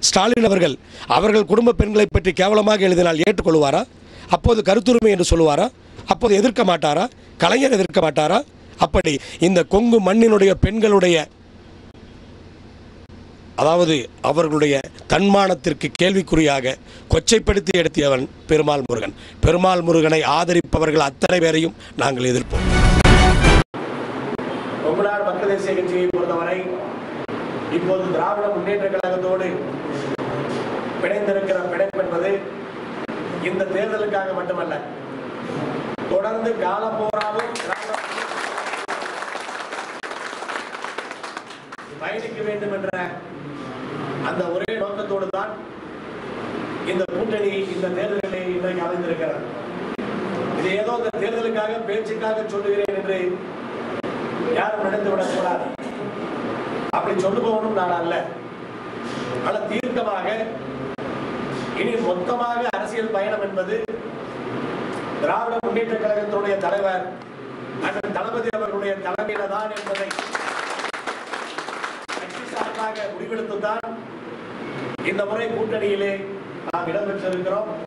ஸ்டாலின் அவர்கள் அவர்கள் குடும்ப பெண்களை பற்றி கேவலமாக எழுதினால் ஏற்றுக்கொள்வாரா அப்போது கருத்துரிமை என்று சொல்லுவாரா அப்போது எதிர்க்க மாட்டாரா கலைஞர் எதிர்க்க மாட்டாரா அப்படி இந்த கொங்கு மண்ணினுடைய பெண்களுடைய அதாவது அவர்களுடைய தன்மானத்திற்கு கேள்விக்குறியாக கொச்சைப்படுத்தி எடுத்தியவன் பெருமாள் முருகன் பெருமாள் முருகனை ஆதரிப்பவர்கள் அத்தனை பேரையும் நாங்கள் எதிர்ப்போம் கொங்குநாடு மக்கள் தேசிய கட்சியை பொறுத்தவரை இப்போது திராவிட முன்னேற்ற கழகத்தோடு பிணைந்திருக்கிற பிணைப்பு என்பது இந்த தேர்தலுக்காக மட்டுமல்ல தொடர்ந்து காலம் போராலும் திராவிட பயணிக்க வேண்டும் என்ற அந்த ஒரே நோக்கத்தோடு தான் இந்த கூட்டணி இந்த தேர்தல்களை இன்றைக்கு அமைந்திருக்கிறது இது ஏதோ இந்த தேர்தலுக்காக பேச்சுக்காக சொல்லுகிறேன் என்று யாரும் நினைத்து விடக்கூடாது அப்படி சொல்லுபவனும் நான் அல்ல பல தீர்க்கமாக இனி மொத்தமாக அரசியல் பயணம் என்பது திராவிட முன்னேற்ற கழகத்தினுடைய தலைவர் அண்ணன் தளபதி அவர்களுடைய தலைமையில தான் என்பதை கட்சி சார்பாக முடிவெடுத்துதான் இந்த முறை கூட்டணியிலே நாம் இடம்பெற்றிருக்கிறோம்